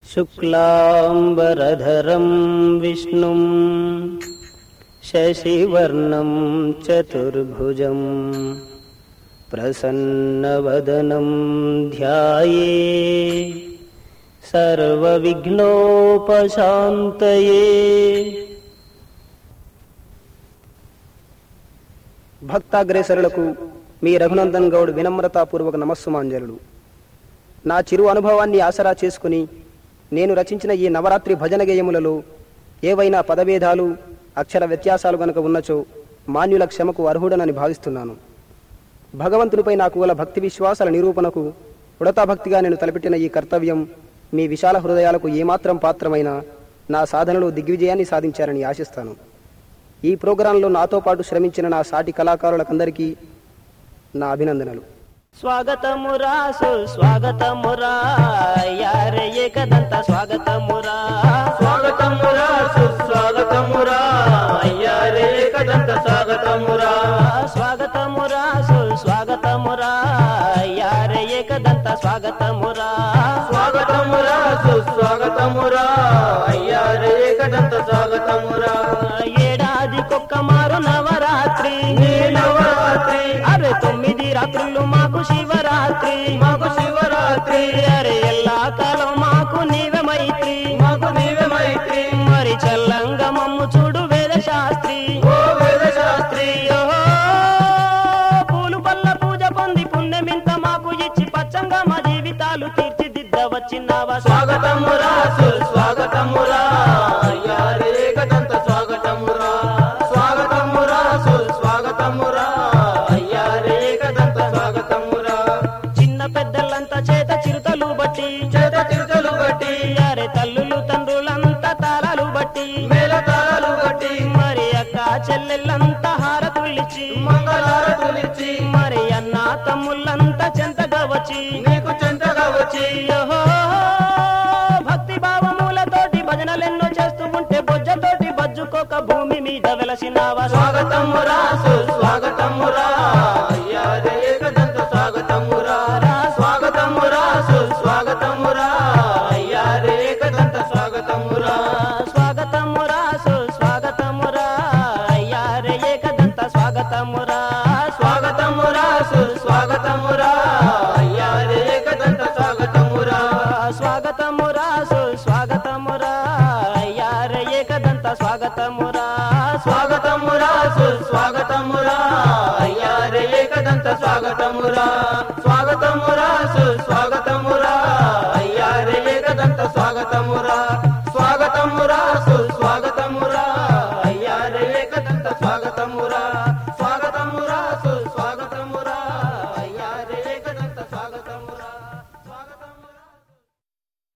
शुक्लाम्बरधरं विष्णुं शशिवर्णं चतुर्भुजं प्रसन्नवदनं ध्याये सर्वविघ्नोपशान्तये భక్తాగ్రేసరులకు మీ రఘునందన్ గౌడ్ వినమ్రతాపూర్వక నమస్సుమాంజలుడు నా చిరు అనుభవాన్ని ఆసరా చేసుకుని నేను రచించిన ఈ నవరాత్రి భజన గేయములలో ఏవైనా పదభేదాలు అక్షర వ్యత్యాసాలు గనుక ఉన్నచో మాన్యుల క్షమకు అర్హుడనని భావిస్తున్నాను భగవంతునిపై నాకు గల భక్తి విశ్వాసాల నిరూపణకు ఉడతా భక్తిగా నేను తలపెట్టిన ఈ కర్తవ్యం మీ విశాల హృదయాలకు ఏమాత్రం పాత్రమైన నా సాధనలో దిగ్విజయాన్ని సాధించారని ఆశిస్తాను ఈ ప్రోగ్రాంలో నాతో పాటు శ్రమించిన నా సాటి కళాకారులకందరికీ నా అభినందనలు స్వాగతమురా సుస్వాగతమురా యారే ఏకదంత స్వాగతమురా స్వాగతమురా సుస్వాగతమురా అయ్యారే కదంత స్వాగతమురా స్వాగతమురా సుస్వాగతమురా యారే ఏకదంత స్వాగతమురా స్వాగతమురా సుస్వాగతమురా అయ్యారే కదంత స్వాగతమురా ఏడాదికొక్క మారు నవరాత్రి నీ నవరాత్రి అరే తొమ్మిది రాత్రులు మాకు శివరాత్రి మాకు శివరాత్రి అరే ఎల్లా కాలం మాకు నీవే మైత్రి మాకు నీవే మైత్రి మరి చల్లంగా మమ్ము చూడు వేద శాస్త్రి ఓ వేద శాస్త్రి ఓహో, పూలు పల్ల పూజ పొంది పుణ్యమింత మాకు ఇచ్చి పచ్చంగా మా జీవితాలు తీర్చిదిద్ద వచ్చినావా స్వాగతమురా సుస్వాగతమురా అయ్యారే కదంత స్వాగతమురా స్వాగతమురా సుస్వాగతమురా అయ్యారే కదంత స్వాగతమురా చిన్న పెద్దలంతా చేత చిరుతలు బట్టి చేత తిరుతలు బట్టి యారే తల్లులు తండ్రులంతా తాళాలు బట్టి మేల తాళాలు బట్టి మరి అక్క చెల్లెళ్ళంతా హారతులిచ్చి మంగళారతులిచ్చి మరి అన్న తమ్ముళ్ళంతా చెంతగా వచ్చి నీకు చెంతగా వచ్చి ఓహో, భక్తి భావములతోటి భజనలెన్నో చేస్తూ ఉంటే బొజ్జతోటి బజ్జుకోక భూమి మీద వెలసినావా స్వాగతమురా సుస్వాగతమురా అయ్యారే కదంత స్వాగతమురా స్వాగతమురా సుస్వాగతమురా అయ్యారే కదంత స్వాగతమురా స్వాగతమురా సుస్వాగతమురా అయ్యారే ఏకదంత స్వాగతమురా స్వాగతమురా సుస్వాగతమురా అయ్యారే కదంత స్వాగతమురా స్వాగతమురా సుస్వాగతమురా అయ్యారే ఏకదంత స్వాగతమురా స్వాగతమురా సుస్వాగతమురా అయ్యారే కదంత స్వాగతమురా స్వాగతమురా సుస్వాగతమురా అయ్యారే కదంత స్వాగతమురా